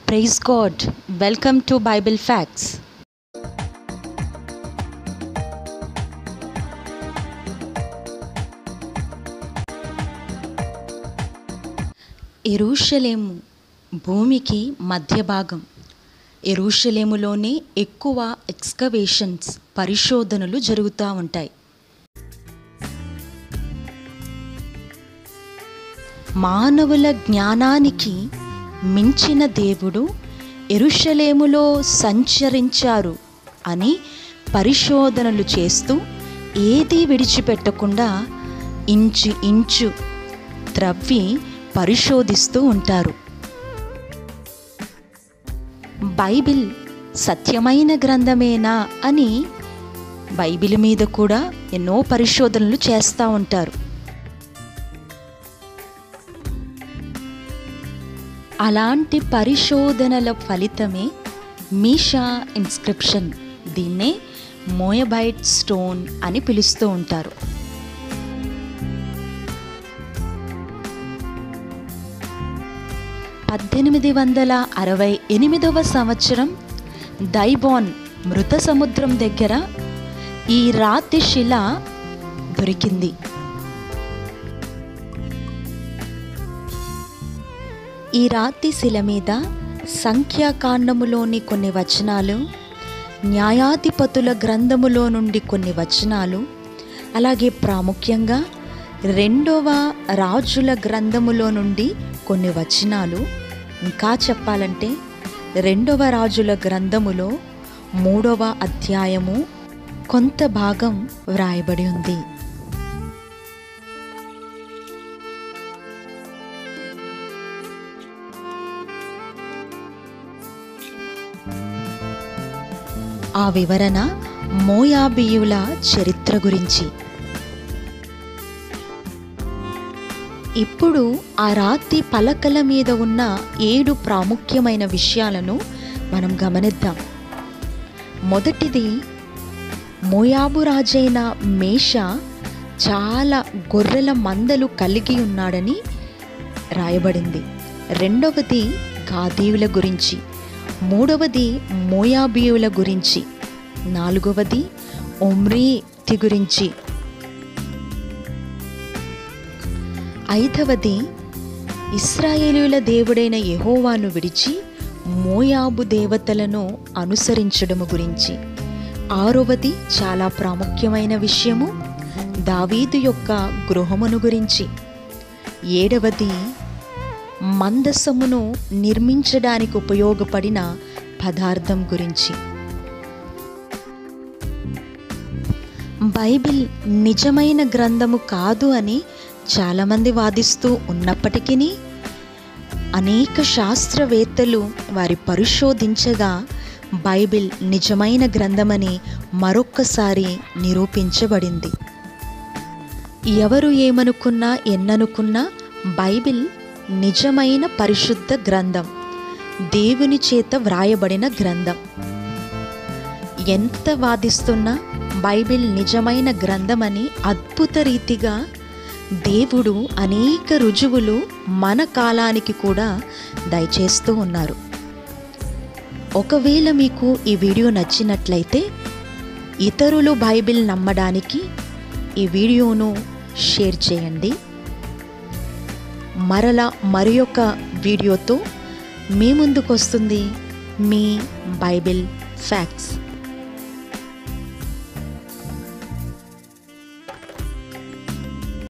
Praise God. Welcome to Bible Facts. ఎరూషలేము భూమికి మధ్య భాగం ఎరూషలేములోనే ఎక్కువ ఎక్స్కవేషన్స్ పరిశోధనలు జరుగుతూ ఉంటాయి మానవుల జ్ఞానానికి మించిన దేవుడు ఎరుషలేములో సంచరించారు అని పరిశోధనలు చేస్తూ ఏదీ విడిచిపెట్టకుండా ఇంచు ఇంచు త్రవ్వి పరిశోధిస్తూ ఉంటారు బైబిల్ సత్యమైన గ్రంథమేనా అని బైబిల్ మీద కూడా ఎన్నో పరిశోధనలు చేస్తూ ఉంటారు అలాంటి పరిశోధనల ఫలితమే మీషా ఇన్స్క్రిప్షన్ దీన్నే మోయబైట్ స్టోన్ అని పిలుస్తూ ఉంటారు పద్దెనిమిది వందల అరవై ఎనిమిదవ సంవత్సరం దైబాన్ మృత సముద్రం దగ్గర ఈ రాతి శిల దొరికింది ఈ రాతి శిల మీద సంఖ్యాకాండములోని కొన్ని వచనాలు న్యాయాధిపతుల గ్రంథములో నుండి కొన్ని వచనాలు అలాగే ప్రాముఖ్యంగా రెండవ రాజుల గ్రంథములో నుండి కొన్ని వచనాలు ఇంకా చెప్పాలంటే రెండవ రాజుల గ్రంథములో మూడవ అధ్యాయము కొంత భాగం వ్రాయబడి ఉంది ఆ వివరణ మోయాబియుల చరిత్ర గురించి ఇప్పుడు ఆ రాతి పలకల మీద ఉన్న ఏడు ప్రాముఖ్యమైన విషయాలను మనం గమనిద్దాం మొదటిది మోయాబు రాజైన మేష చాలా గొర్రెల మందలు కలిగి ఉన్నాడని రాయబడింది రెండవది గాదీవుల గురించి మూడవది మోయాబియుల గురించి నాలుగవది ఒమ్రీతి గురించి ఐదవది ఇస్రాయేలీల దేవుడైన యెహోవాను విడిచి మోయాబు దేవతలను అనుసరించడము గురించి ఆరవది చాలా ప్రాముఖ్యమైన విషయము దావీదు యొక్క గృహమును గురించి ఏడవది మందసమును నిర్మించడానికి ఉపయోగపడిన పదార్థం గురించి బైబిల్ నిజమైన గ్రంథము కాదు అని చాలామంది వాదిస్తూ ఉన్నప్పటికీ అనేక శాస్త్రవేత్తలు వారి పరిశోధించగా బైబిల్ నిజమైన గ్రంథమని మరొక్కసారి నిరూపించబడింది ఎవరు ఏమనుకున్నా ఎన్ననుకున్నా బైబిల్ నిజమైన పరిశుద్ధ గ్రంథం దేవుని చేత వ్రాయబడిన గ్రంథం ఎంత వాదిస్తున్నా బైబిల్ నిజమైన గ్రంథమని అద్భుత రీతిగా దేవుడు అనేక రుజువులు మన కాలానికి కూడా దయచేస్తూ ఉన్నారు ఒకవేళ మీకు ఈ వీడియో నచ్చినట్లయితే ఇతరులు బైబిల్ నమ్మడానికి ఈ వీడియోను షేర్ చేయండి మరలా మరి ఒక వీడియోతో మీ ముందుకు వస్తుంది మీ బైబిల్ ఫ్యాక్ట్స్